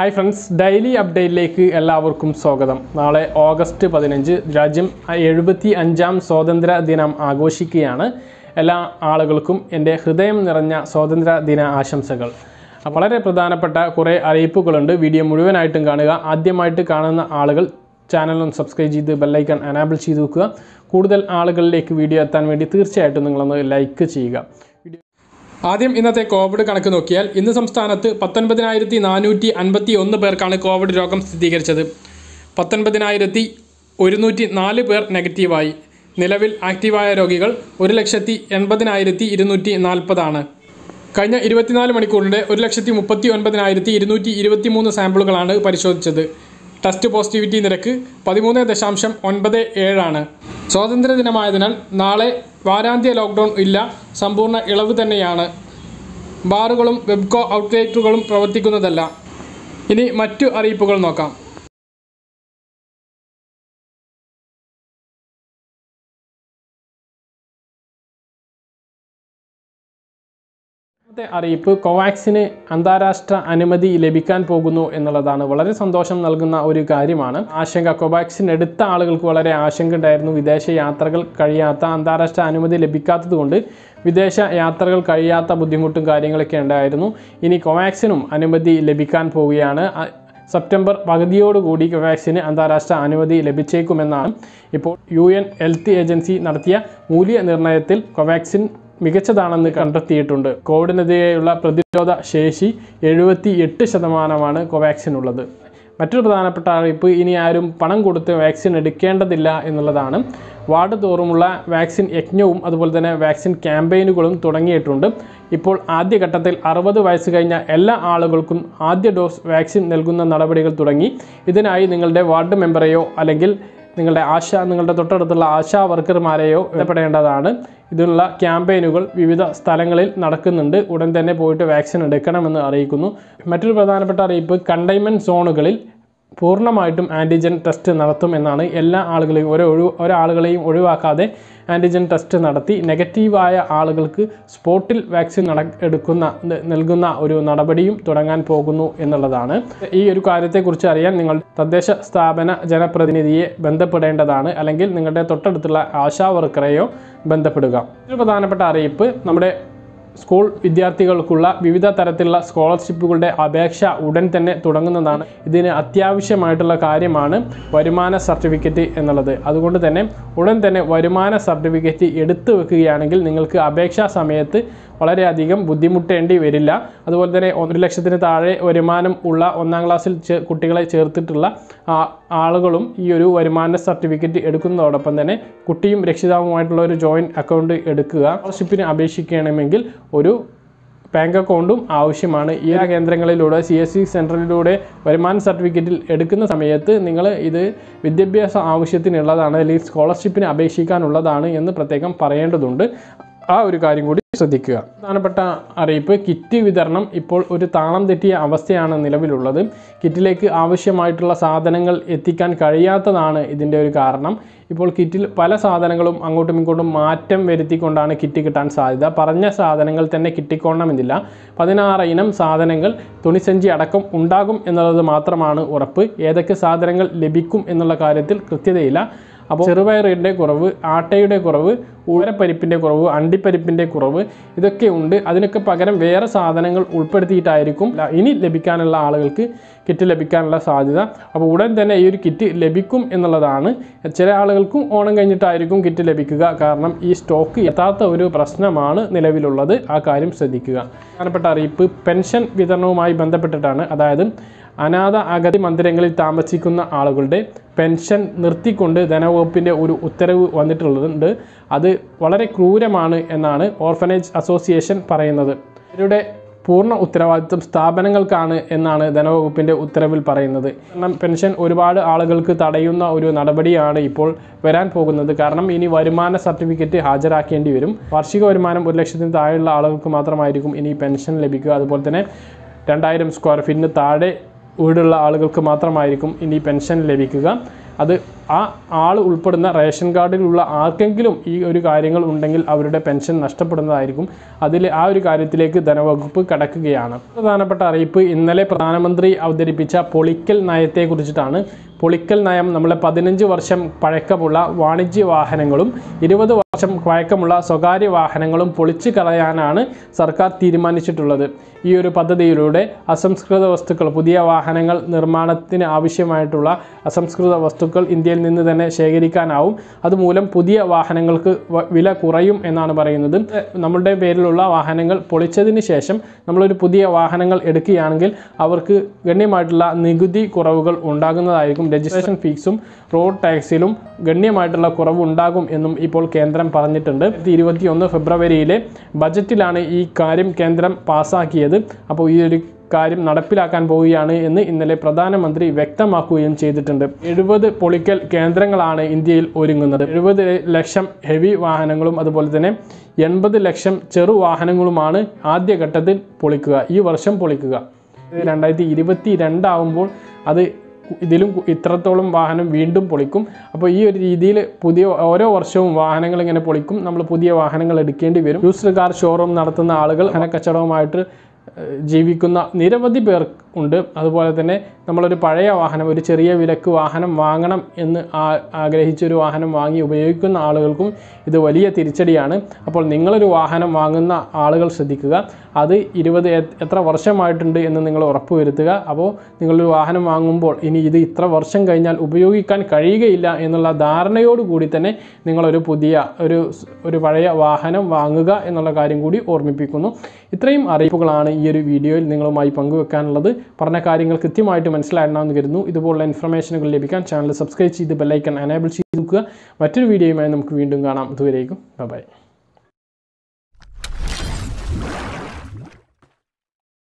hi friends daily അപ്ഡേറ്റിലേക്ക് എല്ലാവർക്കും സ്വാഗതം നാളെ ഓഗസ്റ്റ് പതിനഞ്ച് രാജ്യം എഴുപത്തി അഞ്ചാം സ്വാതന്ത്ര്യ ദിനം ആഘോഷിക്കുകയാണ് എല്ലാ ആളുകൾക്കും എൻ്റെ ഹൃദയം നിറഞ്ഞ സ്വാതന്ത്ര്യ ദിന ആശംസകൾ വളരെ പ്രധാനപ്പെട്ട കുറേ അറിയിപ്പുകളുണ്ട് വീഡിയോ മുഴുവനായിട്ടും കാണുക ആദ്യമായിട്ട് കാണുന്ന ആളുകൾ ചാനലൊന്ന് സബ്സ്ക്രൈബ് ചെയ്ത് ബെല്ലൈക്കൺ അനാബിൾ ചെയ്ത് വെക്കുക കൂടുതൽ ആളുകളിലേക്ക് വീഡിയോ എത്താൻ വേണ്ടി തീർച്ചയായിട്ടും നിങ്ങളൊന്ന് ലൈക്ക് ചെയ്യുക ആദ്യം ഇന്നത്തെ കോവിഡ് കണക്ക് നോക്കിയാൽ ഇന്ന് സംസ്ഥാനത്ത് പത്തൊൻപതിനായിരത്തി നാനൂറ്റി അൻപത്തി ഒന്ന് പേർക്കാണ് കോവിഡ് രോഗം സ്ഥിരീകരിച്ചത് പത്തൊൻപതിനായിരത്തി ഒരുന്നൂറ്റി നാല് പേർ നെഗറ്റീവായി നിലവിൽ ആക്റ്റീവായ രോഗികൾ ഒരു ലക്ഷത്തി എൺപതിനായിരത്തി ഇരുന്നൂറ്റി നാൽപ്പതാണ് കഴിഞ്ഞ ഇരുപത്തിനാല് മണിക്കൂറിൻ്റെ ഒരു ലക്ഷത്തി മുപ്പത്തി ഒൻപതിനായിരത്തി ഇരുന്നൂറ്റി ഇരുപത്തി മൂന്ന് സാമ്പിളുകളാണ് പരിശോധിച്ചത് ടെസ്റ്റ് പോസിറ്റിവിറ്റി നിരക്ക് പതിമൂന്ന് ദശാംശം ഒൻപത് ഏഴാണ് സ്വാതന്ത്ര്യ ദിനമായതിനാൽ നാളെ വാരാന്ത്യ ലോക്ക്ഡൗൺ ഇല്ല സമ്പൂർണ്ണ ഇളവ് തന്നെയാണ് ബാറുകളും വെബ്കോ ഔട്ട്ലെറ്റുകളും പ്രവർത്തിക്കുന്നതല്ല ഇനി മറ്റു അറിയിപ്പുകൾ നോക്കാം രണ്ടാമത്തെ അറിയിപ്പ് കോവാക്സിന് അന്താരാഷ്ട്ര അനുമതി ലഭിക്കാൻ പോകുന്നു എന്നുള്ളതാണ് വളരെ സന്തോഷം നൽകുന്ന ഒരു കാര്യമാണ് ആശങ്ക കോവാക്സിൻ എടുത്ത ആളുകൾക്ക് വളരെ ആശങ്ക ഉണ്ടായിരുന്നു വിദേശ യാത്രകൾ കഴിയാത്ത അന്താരാഷ്ട്ര അനുമതി ലഭിക്കാത്തത് കൊണ്ട് വിദേശ യാത്രകൾ കഴിയാത്ത ബുദ്ധിമുട്ടും കാര്യങ്ങളൊക്കെ ഉണ്ടായിരുന്നു ഇനി കോവാക്സിനും അനുമതി ലഭിക്കാൻ പോവുകയാണ് അ- സെപ്റ്റംബർ പകുതിയോടുകൂടി കോവാക്സിന് അന്താരാഷ്ട്ര അനുമതി ലഭിച്ചേക്കുമെന്നാണ് ഇപ്പോൾ യു എൻ ഹെൽത്ത് ഏജൻസി നടത്തിയ മൂല്യനിർണ്ണയത്തിൽ കോവാക്സിൻ മികച്ചതാണെന്ന് കണ്ടെത്തിയിട്ടുണ്ട് കോവിഡിനെതിരെയുള്ള പ്രതിരോധ ശേഷി എഴുപത്തി എട്ട് ശതമാനമാണ് കോവാക്സിൻ ഉള്ളത് മറ്റൊരു പ്രധാനപ്പെട്ട അറിയിപ്പ് ഇനി ആരും പണം കൊടുത്ത് വാക്സിൻ എടുക്കേണ്ടതില്ല എന്നുള്ളതാണ് വാർഡ് തോറുമുള്ള വാക്സിൻ യജ്ഞവും അതുപോലെ തന്നെ വാക്സിൻ ക്യാമ്പയിനുകളും തുടങ്ങിയിട്ടുണ്ട് ഇപ്പോൾ ആദ്യഘട്ടത്തിൽ അറുപത് വയസ്സ് കഴിഞ്ഞ എല്ലാ ആളുകൾക്കും ആദ്യ ഡോസ് വാക്സിൻ നൽകുന്ന നടപടികൾ തുടങ്ങി ഇതിനായി നിങ്ങളുടെ വാർഡ് മെമ്പറെയോ അല്ലെങ്കിൽ നിങ്ങളുടെ ആശ നിങ്ങളുടെ തൊട്ടടുത്തുള്ള ആശാ വർക്കർമാരെയോ ബന്ധപ്പെടേണ്ടതാണ് ഇതിനുള്ള ക്യാമ്പയിനുകൾ വിവിധ സ്ഥലങ്ങളിൽ നടക്കുന്നുണ്ട് ഉടൻ തന്നെ പോയിട്ട് വാക്സിൻ എടുക്കണമെന്ന് അറിയിക്കുന്നു മറ്റൊരു പ്രധാനപ്പെട്ട അറിയിപ്പ് കണ്ടെയ്ൻമെൻറ്റ് സോണുകളിൽ പൂർണ്ണമായിട്ടും ആൻറ്റിജൻ ടെസ്റ്റ് നടത്തും എന്നാണ് എല്ലാ ആളുകളെയും ഓരോ ഒഴി ഒരാളുകളെയും ഒഴിവാക്കാതെ ആൻറ്റിജൻ ടെസ്റ്റ് നടത്തി നെഗറ്റീവായ ആളുകൾക്ക് സ്പോട്ടിൽ വാക്സിൻ നട എടുക്കുന്ന ന- നൽകുന്ന ഒരു നടപടിയും തുടങ്ങാൻ പോകുന്നു എന്നുള്ളതാണ് ഈ ഒരു കാര്യത്തെക്കുറിച്ച് അറിയാൻ നിങ്ങൾ തദ്ദേശ സ്ഥാപന ജനപ്രതിനിധിയെ ബന്ധപ്പെടേണ്ടതാണ് അല്ലെങ്കിൽ നിങ്ങളുടെ തൊട്ടടുത്തുള്ള ആശാ വർക്കറെയോ ബന്ധപ്പെടുക ഒരു പ്രധാനപ്പെട്ട അറിയിപ്പ് നമ്മുടെ സ്കൂൾ വിദ്യാർത്ഥികൾക്കുള്ള വിവിധ തരത്തിലുള്ള സ്കോളർഷിപ്പുകളുടെ അപേക്ഷ ഉടൻ തന്നെ തുടങ്ങുന്നതാണ് ഇതിന് അത്യാവശ്യമായിട്ടുള്ള കാര്യമാണ് വരുമാന സർട്ടിഫിക്കറ്റ് എന്നുള്ളത് അതുകൊണ്ട് തന്നെ ഉടൻ തന്നെ വരുമാന സർട്ടിഫിക്കറ്റ് എടുത്തു വെക്കുകയാണെങ്കിൽ നിങ്ങൾക്ക് അപേക്ഷാ സമയത്ത് വളരെയധികം ബുദ്ധിമുട്ടേണ്ടി വരില്ല അതുപോലെ തന്നെ ഒരു ലക്ഷത്തിന് താഴെ വരുമാനം ഉള്ള ഒന്നാം ക്ലാസ്സിൽ ചേ- കുട്ടികളെ ചേർത്തിട്ടുള്ള ആ- ആളുകളും ഈ ഒരു വരുമാന സർട്ടിഫിക്കറ്റ് എടുക്കുന്നതോടൊപ്പം തന്നെ കുട്ടിയും രക്ഷിതാവുമായിട്ടുള്ള ഒരു ജോയിൻറ്റ് അക്കൗണ്ട് എടുക്കുക സ്കോളർഷിപ്പിന് അപേക്ഷിക്കണമെങ്കിൽ ഒരു ബാങ്ക് അക്കൗണ്ടും ആവശ്യമാണ് ഈ കേന്ദ്രങ്ങളിലൂടെ സി എസ് സി സെൻറ്ററിലൂടെ വരുമാന സർട്ടിഫിക്കറ്റിൽ എടുക്കുന്ന സമയത്ത് നിങ്ങൾ ഇത് വിദ്യാഭ്യാസ ആവശ്യത്തിനുള്ളതാണ് അല്ലെങ്കിൽ സ്കോളർഷിപ്പിന് അപേക്ഷിക്കാനുള്ളതാണ് എന്ന് പ്രത്യേകം പറയേണ്ടതുണ്ട് ആ ഒരു കാര്യം കൂടി ശ്രദ്ധിക്കുക പ്രധാനപ്പെട്ട അറിയിപ്പ് കിറ്റ് വിതരണം ഇപ്പോൾ ഒരു താളം തെറ്റിയ അവസ്ഥയാണ് നിലവിലുള്ളത് കിറ്റിലേക്ക് ആവശ്യമായിട്ടുള്ള സാധനങ്ങൾ എത്തിക്കാൻ കഴിയാത്തതാണ് ഇതിൻ്റെ ഒരു കാരണം ഇപ്പോൾ കിറ്റിൽ പല സാധനങ്ങളും അങ്ങോട്ടും ഇങ്ങോട്ടും മാറ്റം വരുത്തിക്കൊണ്ടാണ് കിറ്റ് കിട്ടാൻ സാധ്യത പറഞ്ഞ സാധനങ്ങൾ തന്നെ കിട്ടിക്കൊള്ളണമെന്നില്ല പതിനാറ് ഇനം സാധനങ്ങൾ തുണിസഞ്ചി അടക്കം ഉണ്ടാകും എന്നുള്ളത് മാത്രമാണ് ഉറപ്പ് ഏതൊക്കെ സാധനങ്ങൾ ലഭിക്കും എന്നുള്ള കാര്യത്തിൽ കൃത്യതയില്ല അപ്പോൾ ചെറുപയറിൻ്റെ കുറവ് ആട്ടയുടെ കുറവ് ഊരപ്പരിപ്പിൻ്റെ കുറവ് അണ്ടിപ്പരിപ്പിൻ്റെ കുറവ് ഇതൊക്കെ ഉണ്ട് അതിനൊക്കെ പകരം വേറെ സാധനങ്ങൾ ഉൾപ്പെടുത്തിയിട്ടായിരിക്കും ല- ഇനി ലഭിക്കാനുള്ള ആളുകൾക്ക് കിറ്റ് ലഭിക്കാനുള്ള സാധ്യത അപ്പോൾ ഉടൻ തന്നെ ഈ ഒരു കിറ്റ് ലഭിക്കും എന്നുള്ളതാണ് ചില ആളുകൾക്കും ഓണം കഴിഞ്ഞിട്ടായിരിക്കും കിറ്റ് ലഭിക്കുക കാരണം ഈ സ്റ്റോക്ക് എത്താത്ത ഒരു പ്രശ്നമാണ് നിലവിലുള്ളത് ആ കാര്യം ശ്രദ്ധിക്കുക പ്രധാനപ്പെട്ട അറിയിപ്പ് പെൻഷൻ വിതരണവുമായി ബന്ധപ്പെട്ടിട്ടാണ് അതായത് അനാഥ അഗതി മന്ദിരങ്ങളിൽ താമസിക്കുന്ന ആളുകളുടെ പെൻഷൻ നിർത്തിക്കൊണ്ട് ധനവകുപ്പിൻ്റെ ഒരു ഉത്തരവ് വന്നിട്ടുള്ളതുണ്ട് അത് വളരെ ക്രൂരമാണ് എന്നാണ് ഓർഫനേജ് അസോസിയേഷൻ പറയുന്നത് ഇവരുടെ പൂർണ്ണ ഉത്തരവാദിത്വം സ്ഥാപനങ്ങൾക്കാണ് എന്നാണ് ധനവകുപ്പിൻ്റെ ഉത്തരവിൽ പറയുന്നത് കാരണം പെൻഷൻ ഒരുപാട് ആളുകൾക്ക് തടയുന്ന ഒരു നടപടിയാണ് ഇപ്പോൾ വരാൻ പോകുന്നത് കാരണം ഇനി വരുമാന സർട്ടിഫിക്കറ്റ് ഹാജരാക്കേണ്ടി വരും വാർഷിക വരുമാനം ഒരു ലക്ഷത്തിന് താഴെയുള്ള ആളുകൾക്ക് മാത്രമായിരിക്കും ഇനി പെൻഷൻ ലഭിക്കുക അതുപോലെ തന്നെ രണ്ടായിരം സ്ക്വയർ ഫീറ്റിന് താഴെ വീടുള്ള ആളുകൾക്ക് മാത്രമായിരിക്കും ഇനി പെൻഷൻ ലഭിക്കുക അത് ആ ആൾ ഉൾപ്പെടുന്ന റേഷൻ കാർഡിലുള്ള ആർക്കെങ്കിലും ഈ ഒരു കാര്യങ്ങൾ ഉണ്ടെങ്കിൽ അവരുടെ പെൻഷൻ നഷ്ടപ്പെടുന്നതായിരിക്കും അതിൽ ആ ഒരു കാര്യത്തിലേക്ക് ധനവകുപ്പ് കടക്കുകയാണ് പ്രധാനപ്പെട്ട അറിയിപ്പ് ഇന്നലെ പ്രധാനമന്ത്രി അവതരിപ്പിച്ച പൊളിക്കൽ നയത്തെക്കുറിച്ചിട്ടാണ് പൊളിക്കൽ നയം നമ്മളെ പതിനഞ്ച് വർഷം പഴക്കമുള്ള വാണിജ്യ വാഹനങ്ങളും ഇരുപത് വർഷം പഴക്കമുള്ള സ്വകാര്യ വാഹനങ്ങളും പൊളിച്ചു കളയാനാണ് സർക്കാർ തീരുമാനിച്ചിട്ടുള്ളത് ഈ ഒരു പദ്ധതിയിലൂടെ അസംസ്കൃത വസ്തുക്കൾ പുതിയ വാഹനങ്ങൾ നിർമ്മാണത്തിന് ആവശ്യമായിട്ടുള്ള അസംസ്കൃത വസ്തുക്കൾ ഇന്ത്യയിൽ നിന്ന് തന്നെ ശേഖരിക്കാനാവും അതുമൂലം പുതിയ വാഹനങ്ങൾക്ക് വ- വില കുറയും എന്നാണ് പറയുന്നത് നമ്മളുടെ പേരിലുള്ള വാഹനങ്ങൾ പൊളിച്ചതിന് ശേഷം നമ്മളൊരു പുതിയ വാഹനങ്ങൾ എടുക്കുകയാണെങ്കിൽ അവർക്ക് ഗണ്യമായിട്ടുള്ള നികുതി കുറവുകൾ ഉണ്ടാകുന്നതായിരിക്കും രജിസ്ട്രേഷൻ ഫീസും റോഡ് ടാക്സിലും ഗണ്യമായിട്ടുള്ള കുറവ് ഉണ്ടാകും എന്നും ഇപ്പോൾ കേന്ദ്രം പറഞ്ഞിട്ടുണ്ട് ഇരുപത്തി ഒന്ന് ഫെബ്രുവരിയിലെ ബജറ്റിലാണ് ഈ കാര്യം കേന്ദ്രം പാസ്സാക്കിയത് അപ്പോൾ ഈ ഒരു കാര്യം നടപ്പിലാക്കാൻ പോവുകയാണ് എന്ന് ഇന്നലെ പ്രധാനമന്ത്രി വ്യക്തമാക്കുകയും ചെയ്തിട്ടുണ്ട് എഴുപത് പൊളിക്കൽ കേന്ദ്രങ്ങളാണ് ഇന്ത്യയിൽ ഒരുങ്ങുന്നത് എഴുപത് ലക്ഷം ഹെവി വാഹനങ്ങളും അതുപോലെ തന്നെ എൺപത് ലക്ഷം ചെറു വാഹനങ്ങളുമാണ് ആദ്യഘട്ടത്തിൽ പൊളിക്കുക ഈ വർഷം പൊളിക്കുക രണ്ടായിരത്തി ഇരുപത്തി രണ്ടാവുമ്പോൾ അത് ഇതിലും കു- ഇത്രത്തോളം വാഹനം വീണ്ടും പൊളിക്കും അപ്പോൾ ഈ ഒരു രീതിയിൽ പുതിയ ഓരോ വർഷവും വാഹനങ്ങൾ ഇങ്ങനെ പൊളിക്കും നമ്മൾ പുതിയ വാഹനങ്ങൾ എടുക്കേണ്ടി വരും യൂസ്ഡ് കാർ ഷോറൂം നടത്തുന്ന ആളുകൾ കച്ചവടവുമായിട്ട് ഏഹ്, ജീവിക്കുന്ന നിരവധി പേർ ഉണ്ട് അതുപോലെ തന്നെ നമ്മളൊരു പഴയ വാഹനം ഒരു ചെറിയ വിലക്ക് വാഹനം വാങ്ങണം എന്ന് ആ- ആഗ്രഹിച്ച ഒരു വാഹനം വാങ്ങി ഉപയോഗിക്കുന്ന ആളുകൾക്കും ഇത് വലിയ തിരിച്ചടിയാണ് അപ്പോൾ നിങ്ങളൊരു വാഹനം വാങ്ങുന്ന ആളുകൾ ശ്രദ്ധിക്കുക അത് ഇരുപത് എ- എത്ര വർഷമായിട്ടുണ്ട് എന്ന് നിങ്ങൾ ഉറപ്പുവരുത്തുക അപ്പോൾ നിങ്ങളൊരു വാഹനം വാങ്ങുമ്പോൾ ഇനി ഇത് ഇത്ര വർഷം കഴിഞ്ഞാൽ ഉപയോഗിക്കാൻ കഴിയുകയില്ല എന്നുള്ള ധാരണയോട് കൂടി തന്നെ നിങ്ങളൊരു പുതിയ ഒരു സ്- ഒരു പഴയ വാഹനം വാങ്ങുക എന്നുള്ള കാര്യം കൂടി ഓർമ്മിപ്പിക്കുന്നു ഇത്രയും അറിയിപ്പുകളാണ് ഈ ഒരു വീഡിയോയിൽ നിങ്ങളുമായി പങ്കുവെക്കാനുള്ളത് പറഞ്ഞ കാര്യങ്ങൾ കൃത്യമായിട്ട് മനസ്സിലായിട്ടുണ്ടാകുന്നു കരുതുന്നു ഇതുപോലുള്ള ഇൻഫർമേഷനുകൾ ലഭിക്കാൻ ചാനൽ സബ്സ്ക്രൈബ് ചെയ്ത് ബെല്ലൈക്കൺ എനേബിൾ ചെയ്ത് നോക്കുക മറ്റൊരു വീഡിയോയുമായി നമുക്ക് വീണ്ടും കാണാം ഇതുവരേക്കും ബൈ